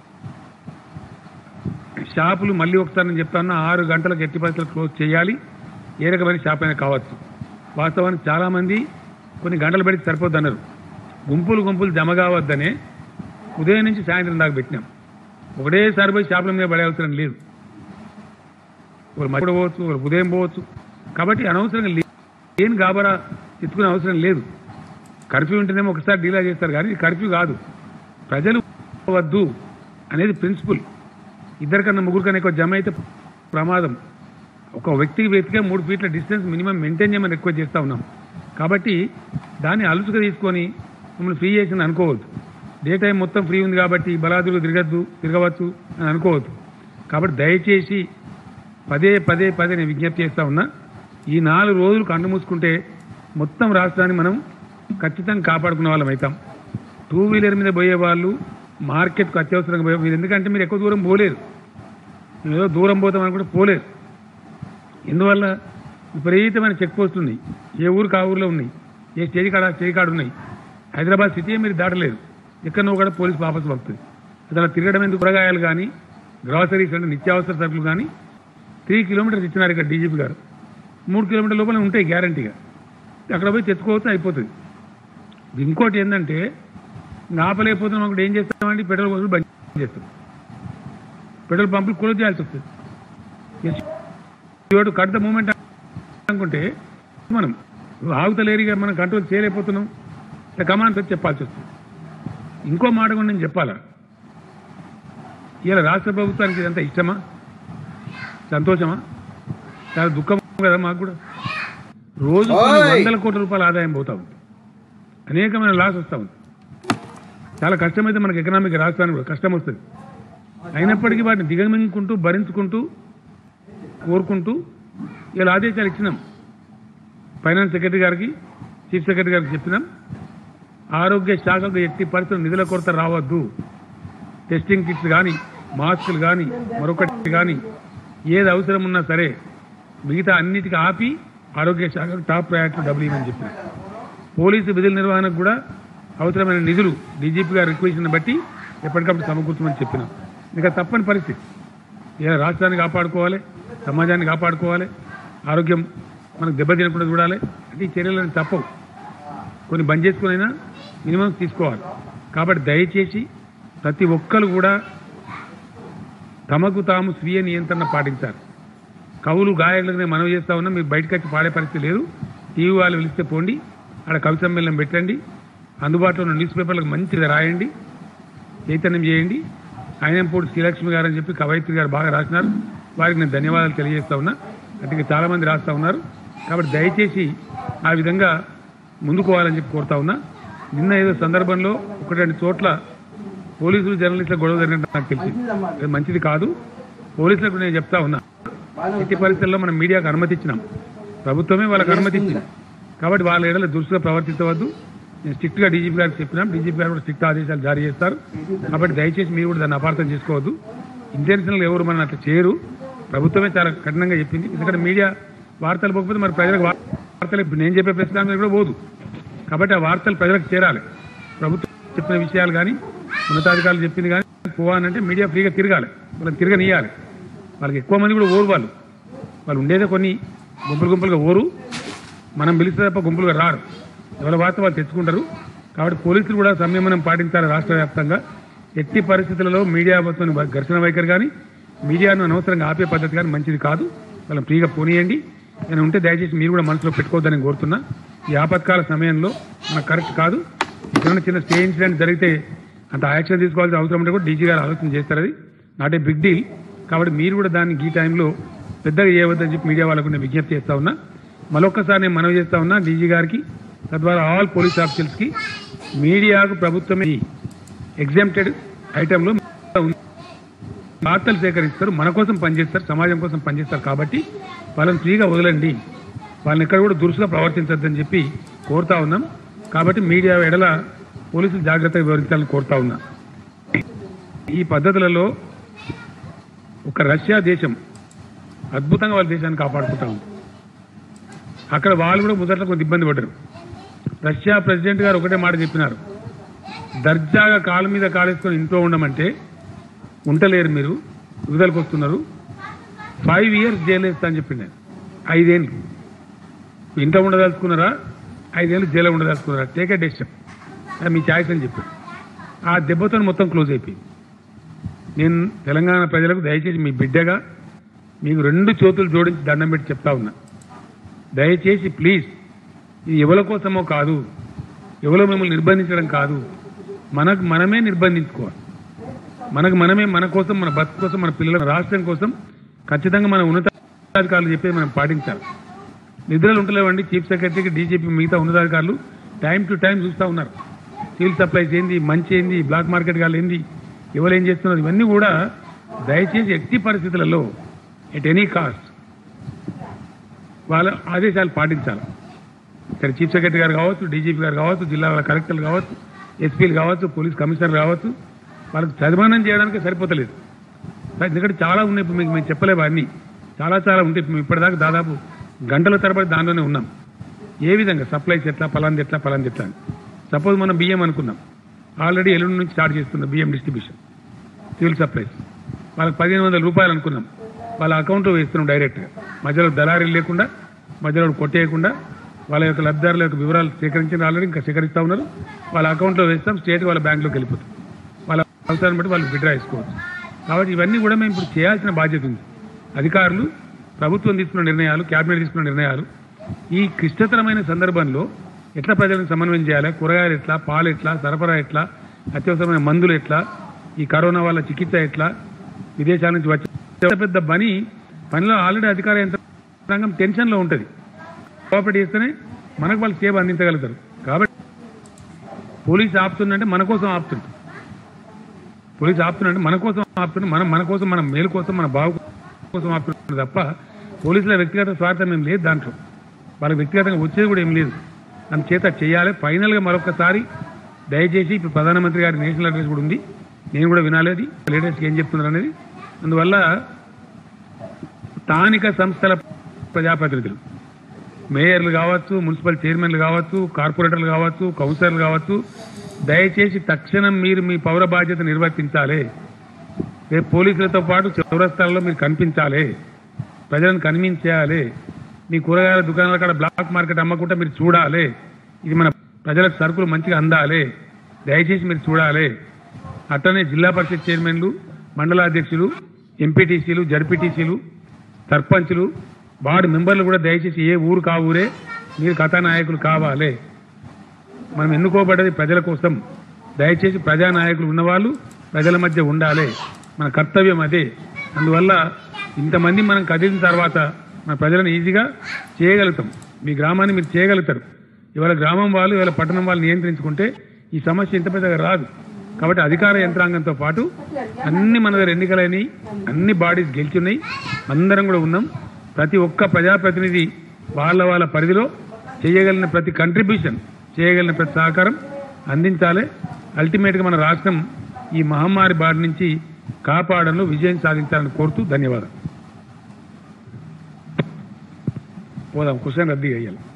షాపులు మళ్ళీ ఒకసారి నేను చెప్తాను ఆరు గంటలకు ఎట్టి పరిస్థితులు క్లోజ్ చేయాలి ఏ రకమైన షాప్ అయినా కావచ్చు వాస్తవానికి చాలా మంది కొన్ని గంటలు పెడితే సరిపోద్ది అన్నారు గుంపులు గుంపులు జమ కావద్దనే ఉదయం నుంచి సాయంత్రం దాకా పెట్టినాం ఒకటేసారి పోయి షాపుల మీద పడే అవసరం లేదు ఒకరు మధ్య పోవచ్చు ఒకరు ఉదయం పోవచ్చు కాబట్టి అనవసరంగా లే- లేని గాబరా ఎత్తుకునే అవసరం లేదు కర్ఫ్యూ ఉంటేనేమో ఒకసారి డీలా చేస్తారు కానీ ఇది కర్ఫ్యూ కాదు ప్రజలు వద్దు అనేది ప్రిన్సిపల్ ఇద్దరికన్నా ముగ్గురు కన్నా ఎక్కువ జమ అయితే ప్రమాదం ఒక వ్యక్తికి వ్యక్తిగా మూడు ఫీట్ల డిస్టెన్స్ మినిమం మెయింటైన్ చేయమని రిక్వెస్ట్ చేస్తా ఉన్నాం కాబట్టి దాన్ని అలుసుగా తీసుకొని మమ్మల్ని ఫ్రీ చేసింది అనుకోవద్దు డే టైం మొత్తం ఫ్రీ ఉంది కాబట్టి బలాదులు తిరగద్దు తిరగవచ్చు అని అనుకోవద్దు కాబట్టి దయచేసి పదే పదే పదే నేను విజ్ఞప్తి చేస్తా ఉన్నా ఈ నాలుగు రోజులు కన్ను మూసుకుంటే మొత్తం రాష్ట్రాన్ని మనం ఖచ్చితంగా కాపాడుకునే వాళ్ళం అవుతాం టూ వీలర్ మీద పోయే వాళ్ళు మార్కెట్కు అత్యవసరంగా పోయే మీరు ఎందుకంటే మీరు ఎక్కువ దూరం పోలేరు మీరు ఏదో దూరం పోతాం అనుకుంటే పోలేరు ఎందువల్ల విపరీతమైన చెక్ పోస్టులు ఉన్నాయి ఏ ఊరికి ఆ ఊర్లో ఉన్నాయి ఏ స్టేజ్ కాడ ఆ స్టేజ్ కాడ ఉన్నాయి హైదరాబాద్ సిటీ మీరు దాటలేదు ఎక్కడనో కూడా పోలీస్ వాపసు పంపుతుంది అసలు తిరగడం ఎందుకు కూరగాయలు కానీ గ్రాసరీస్ అంటే నిత్యావసర సరుకులు కానీ త్రీ కిలోమీటర్స్ ఇచ్చినారు ఇక్కడ డీజీపీ గారు మూడు కిలోమీటర్ల లోపల ఉంటాయి గ్యారంటీగా అక్కడ పోయి తెచ్చుకోవచ్చు అయిపోతుంది ఇంకోటి ఏంటంటే ఇంకా ఆపలేకపోతున్నాం అక్కడ ఏం చేస్తామంటే పెట్రోల్ పంపులు బంద్ చేస్తాం పెట్రోల్ పంపులు క్లోజ్ చేయాల్సి వస్తుంది ఇవాడు కట్ ద మూమెంట్ అనుకుంటే మనం ఆగుతలేరుగా మనం కంట్రోల్ చేయలేకపోతున్నాం ఇట్లా కమాండ్స్ వచ్చి చెప్పాల్సి వస్తుంది ఇంకో మాట కూడా నేను చెప్పాలా ఇలా రాష్ట్ర ప్రభుత్వానికి ఇదంతా ఇష్టమా సంతోషమా చాలా దుఃఖం కదా మాకు కూడా రోజు కొన్ని ఓయ్! వందల కోట్ల రూపాయల ఆదాయం పోతా ఉంది అనేకమైన లాస్ వస్తూ ఉంది చాలా కష్టమైతే మనకి ఎకనామిక్ రాష్ట్రానికి కూడా కష్టం వస్తుంది అయినప్పటికీ వాటిని దిగమింగుకుంటూ భరించుకుంటూ కోరుకుంటూ ఇలా ఆదేశాలు ఇచ్చినాం ఫైనాన్స్ సెక్రటరీ గారికి చీఫ్ సెక్రటరీ గారికి చెప్పినాం ఆరోగ్య శాఖకు ఎట్టి పరిస్థితులు నిధుల కొరత రావద్దు టెస్టింగ్ కిట్స్ కానీ మాస్కులు కానీ మరొకటి కానీ ఏది అవసరం ఉన్నా సరే మిగతా అన్నిటికీ ఆపి ఆరోగ్య శాఖకు టాప్ ప్రయారిటీ డబ్బులు ఇవ్వమని చెప్పిన పోలీసు విధుల నిర్వహణకు కూడా అవసరమైన నిధులు డీజీపీ గారి రిక్వెస్ట్ని బట్టి ఎప్పటికప్పుడు సమకూర్చమని చెప్పినాం ఇక తప్పని పరిస్థితి ఇలా రాష్ట్రాన్ని కాపాడుకోవాలి సమాజాన్ని కాపాడుకోవాలి ఆరోగ్యం మనకు దెబ్బతినకుండా చూడాలి అంటే ఈ చర్యలను తప్పవు కొన్ని బంద్ చేసుకునైనా మినిమం తీసుకోవాలి కాబట్టి దయచేసి ప్రతి ఒక్కరు కూడా తమకు తాము స్వీయ నియంత్రణ పాటించాలి కవులు గాయకులకు నేను మనవి చేస్తా ఉన్నా మీరు బయటకు వచ్చి పాడే పరిస్థితి లేదు టీవీ వాళ్ళు పిలిస్తే పోండి ఆడ కవి సమ్మేళనం పెట్టండి అందుబాటులో ఉన్న న్యూస్ పేపర్లకు మంచిగా రాయండి చైతన్యం చేయండి ఆయనంపూడి శ్రీలక్ష్మి గారు అని చెప్పి కవయిత్రి గారు బాగా రాసినారు వారికి నేను ధన్యవాదాలు తెలియజేస్తా ఉన్నా అంటే చాలా మంది రాస్తా ఉన్నారు కాబట్టి దయచేసి ఆ విధంగా ముందుకు పోవాలని చెప్పి కోరుతా ఉన్నా నిన్న ఏదో సందర్భంలో ఒకటి రెండు చోట్ల పోలీసులు జర్నలిస్టుల గొడవ జరిగినట్టు నాకు తెలిసింది అది మంచిది కాదు పోలీసులకు నేను చెప్తా ఉన్నా ఎట్టి పరిస్థితుల్లో మనం మీడియాకు అనుమతి ఇచ్చినాం ప్రభుత్వమే వాళ్ళకి అనుమతి ఇచ్చింది కాబట్టి వాళ్ళ ఏడల దురుసుగా ప్రవర్తించవద్దు నేను స్ట్రిక్ట్ గా డీజీపీ గారికి చెప్పినాం డీజీపీ గారు కూడా స్ట్రిక్ట్ ఆదేశాలు జారీ చేస్తారు కాబట్టి దయచేసి మీరు కూడా దాన్ని అపార్థం చేసుకోవద్దు ఇంటెన్షనల్ ఎవరు మనం అట్లా చేయరు ప్రభుత్వమే చాలా కఠినంగా చెప్పింది ఎందుకంటే మీడియా వార్తలు పోకపోతే మరి ప్రజలకు వార్తలు ఇప్పుడు నేను చెప్పే ప్రశ్న మీద కూడా పోదు కాబట్టి ఆ వార్తలు ప్రజలకు చేరాలి ప్రభుత్వం చెప్పిన విషయాలు కానీ ఉన్నతాధికారులు చెప్పింది కానీ పోవాలంటే మీడియా ఫ్రీగా తిరగాలి వాళ్ళని తిరగనియాలి వాళ్ళకి ఎక్కువ మంది కూడా ఓరు వాళ్ళు వాళ్ళు ఉండేదే కొన్ని గుంపులు గుంపులుగా ఓరు మనం పిలిస్తే తప్ప గుంపులుగా రారు ఎవరి వార్త వాళ్ళు తెచ్చుకుంటారు కాబట్టి పోలీసులు కూడా సంయమనం పాటించాలి రాష్ట్ర వ్యాప్తంగా ఎట్టి పరిస్థితులలో మీడియాతో ఘర్షణ వైఖరి కానీ మీడియాను అనవసరంగా ఆపే పద్ధతి కానీ మంచిది కాదు వాళ్ళని ఫ్రీగా పోనీయండి నేను ఉంటే దయచేసి మీరు కూడా మనసులో పెట్టుకోవద్దని కోరుతున్నా ఈ ఆపత్కాల సమయంలో మనకు కరెక్ట్ కాదు చిన్న చిన్న స్టే ఇన్సిడెంట్ జరిగితే అంత యాక్షన్ తీసుకోవాల్సిన అవసరం ఉంటే కూడా డీజీ గారు ఆలోచన చేస్తారు అది నాట్ ఏ బిగ్ డీల్ కాబట్టి మీరు కూడా దాన్ని ఈ టైంలో పెద్దగా చేయవద్దని చెప్పి మీడియా వాళ్ళకు నేను విజ్ఞప్తి చేస్తా ఉన్నా మరొకసారి నేను మనవి చేస్తా ఉన్నా డీజీ గారికి తద్వారా ఆల్ పోలీస్ ఆఫీసర్స్ కి మీడియాకు ప్రభుత్వమే ఎగ్జామ్టెడ్ ఐటెంలో ఉంది. వార్తలు సేకరిస్తారు మన కోసం పనిచేస్తారు సమాజం కోసం పనిచేస్తారు కాబట్టి వాళ్ళని ఫ్రీగా వదలండి వాళ్ళని ఎక్కడ కూడా దురుసుగా ప్రవర్తించొద్దని చెప్పి కోరుతా ఉన్నాం కాబట్టి మీడియా ఎడల పోలీసులు జాగ్రత్తగా వివరించాలని కోరుతా ఉన్నా ఈ పద్ధతులలో ఒక రష్యా దేశం అద్భుతంగా వాళ్ళ దేశాన్ని కాపాడుకుంటా ఉంది అక్కడ వాళ్ళు కూడా మొదట్లో కొంత ఇబ్బంది పడ్డారు రష్యా ప్రెసిడెంట్ గారు ఒకటే మాట చెప్పినారు దర్జాగా కాలు మీద కాలేసుకొని ఇంట్లో ఉండమంటే ఉండలేరు మీరు విడుదలకు వస్తున్నారు ఫైవ్ ఇయర్స్ జైలు వేస్తా అని చెప్పిండు ఆయన. ఐదేళ్ళు ఇంట్లో ఉండదలుచుకున్నారా ఐదేళ్ళు జైల్లో ఉండదలుచుకున్నారా టేక్ ఏ డెసిషన్ మీ ఛాయిస్ అని చెప్పారు ఆ దెబ్బతో మొత్తం క్లోజ్ అయిపోయింది నేను తెలంగాణ ప్రజలకు దయచేసి మీ బిడ్డగా మీకు రెండు చేతులు జోడించి దండం పెట్టి చెప్తా ఉన్నా దయచేసి ప్లీజ్ ఇది ఎవరి కోసమో కాదు ఎవరో మిమ్మల్ని నిర్బంధించడం కాదు మనకు మనమే నిర్బంధించుకోవాలి మనకు మనమే మన కోసం మన బతుకు కోసం మన పిల్లల రాష్ట్రం కోసం ఖచ్చితంగా మన ఉన్నతాధికారులు చెప్పేది మనం పాటించాలి నిద్రలు ఉంటలేవండి చీఫ్ సెక్రటరీకి డీజీపీ మిగతా ఉన్నతాధికారులు టైం టు టైం చూస్తూ ఉన్నారు సివిల్ సప్లైస్ ఏంది మంచి ఏంది బ్లాక్ మార్కెట్ గాలు ఏంది ఎవరు ఏం చేస్తున్నారు ఇవన్నీ కూడా దయచేసి ఎట్టి పరిస్థితులలో ఎట్ ఎనీ కాస్ట్ వాళ్ళ ఆదేశాలు పాటించాలి ఇక్కడ చీఫ్ సెక్రటరీ గారు కావచ్చు డీజీపీ గారు కావచ్చు జిల్లాల కలెక్టర్లు కావచ్చు ఎస్పీలు కావచ్చు పోలీస్ కమిషనర్ కావచ్చు వాళ్ళకి చదిమానం చేయడానికి సరిపోతలేదు ఎందుకంటే చాలా ఉన్నాయి ఇప్పుడు మీకు మేము చెప్పలేము అన్ని చాలా చాలా ఉంటాయి ఇప్పుడు మేము ఇప్పటిదాకా దాదాపు గంటల తరబడి దాంట్లోనే ఉన్నాం ఏ విధంగా సప్లైస్ ఎట్లా పలాంది ఎట్లా పలాంది ఎట్లా అని సపోజ్ మనం బియ్యం అనుకున్నాం ఆల్రెడీ ఎల్లుండి నుంచి స్టార్ట్ చేస్తున్నాం బియ్యం డిస్ట్రిబ్యూషన్ సివిల్ సప్లైస్ వాళ్ళకి పదిహేను వందల రూపాయలు అనుకున్నాం వాళ్ళ అకౌంట్లో వేస్తున్నాం డైరెక్ట్గా మధ్యలో దళారీలు లేకుండా మధ్యలో కొట్టేయకుండా వాళ్ళ యొక్క లబ్ధిదారుల యొక్క వివరాలు సేకరించిన ఆల్రెడీ ఇంకా సేకరిస్తా ఉన్నారు వాళ్ళ అకౌంట్లో వేస్తాం స్టేట్ వాళ్ళ బ్యాంకులోకి వెళ్ళిపోతాం వాళ్ళ అవసరాన్ని బట్టి వాళ్ళు విడ్రా చేసుకోవచ్చు కాబట్టి ఇవన్నీ కూడా మేము ఇప్పుడు చేయాల్సిన బాధ్యత ఉంది అధికారులు ప్రభుత్వం తీసుకున్న నిర్ణయాలు కేబినెట్ తీసుకున్న నిర్ణయాలు ఈ క్లిష్టతరమైన సందర్భంలో ఎట్లా ప్రజలను సమన్వయం చేయాలి కూరగాయలు ఎట్లా పాలు ఎట్లా సరఫరా ఎట్లా అత్యవసరమైన మందులు ఎట్లా ఈ కరోనా వల్ల చికిత్స ఎట్లా విదేశాల నుంచి వచ్చే పెద్ద పెద్ద పని పనిలో ఆల్రెడీ అధికార యంత్రాంగం టెన్షన్లో ఉంటుంది కోఆపరేట్ చేస్తేనే మనకు వాళ్ళు సేవ అందించగలుగుతారు కాబట్టి పోలీస్ ఆపుతుందంటే మన కోసం ఆపుతుంది పోలీస్ ఆపుతుందంటే మన కోసం ఆపుతుంది మనం మన కోసం మన మేలు కోసం మన బావు కోసం ఆపుతుంది తప్ప పోలీసుల వ్యక్తిగత స్వార్థం ఏం లేదు దాంట్లో వాళ్ళకి వ్యక్తిగతంగా వచ్చేది కూడా ఏం లేదు చేత చేయాలి ఫైనల్గా మరొకసారి దయచేసి ఇప్పుడు ప్రధానమంత్రి గారి నేషనల్ అడ్రస్ కూడా ఉంది నేను కూడా వినాలి అది లేటెస్ట్గా ఏం చెప్తున్నారు అనేది అందువల్ల స్థానిక సంస్థల ప్రజాప్రతినిధులు మేయర్లు కావచ్చు మున్సిపల్ చైర్మన్లు కావచ్చు కార్పొరేటర్లు కావచ్చు కౌన్సిలర్లు కావచ్చు దయచేసి తక్షణం మీరు మీ పౌర బాధ్యత నిర్వర్తించాలి రేపు పోలీసులతో పాటు చౌరస్తాలలో మీరు కనిపించాలి ప్రజలను కనిపించాలి మీ కూరగాయల దుకాణాల కాడ బ్లాక్ మార్కెట్ అమ్మకుంటే మీరు చూడాలి ఇది మన ప్రజలకు సరుకులు మంచిగా అందాలి దయచేసి మీరు చూడాలి అట్లనే జిల్లా పరిషత్ చైర్మన్లు మండలాధ్యక్షులు ఎంపీటీసీలు జడ్పీటీసీలు సర్పంచ్లు వార్డు మెంబర్లు కూడా దయచేసి ఏ ఊరు కా ఊరే మీరు కథానాయకులు కావాలి మనం ఎన్నుకోబడ్డది ప్రజల కోసం దయచేసి ప్రజానాయకులు ఉన్నవాళ్ళు ప్రజల మధ్య ఉండాలి మన కర్తవ్యం అదే అందువల్ల ఇంతమంది మనం కదిలిన తర్వాత మన ప్రజలను ఈజీగా చేయగలుగుతాం మీ గ్రామాన్ని మీరు చేయగలుగుతారు ఇవాళ గ్రామం వాళ్ళు ఇవాళ పట్టణం వాళ్ళు నియంత్రించుకుంటే ఈ సమస్య ఇంత పెద్దగా రాదు కాబట్టి అధికార యంత్రాంగంతో పాటు అన్ని మన దగ్గర ఎన్నికలైనవి అన్ని బాడీస్ గెలిచున్నాయి అందరం కూడా ఉన్నాం ప్రతి ఒక్క ప్రజాప్రతినిధి వాళ్ళ వాళ్ళ పరిధిలో చేయగలిగిన ప్రతి కంట్రిబ్యూషన్ చేయగలిగిన ప్రతి సహకారం అందించాలి అల్టిమేట్గా మన రాష్ట్రం ఈ మహమ్మారి బారి నుంచి కాపాడంలో విజయం సాధించాలని కోరుతూ ధన్యవాదాలు పోదాం క్వశ్చన్ రద్దీ అయ్యాలి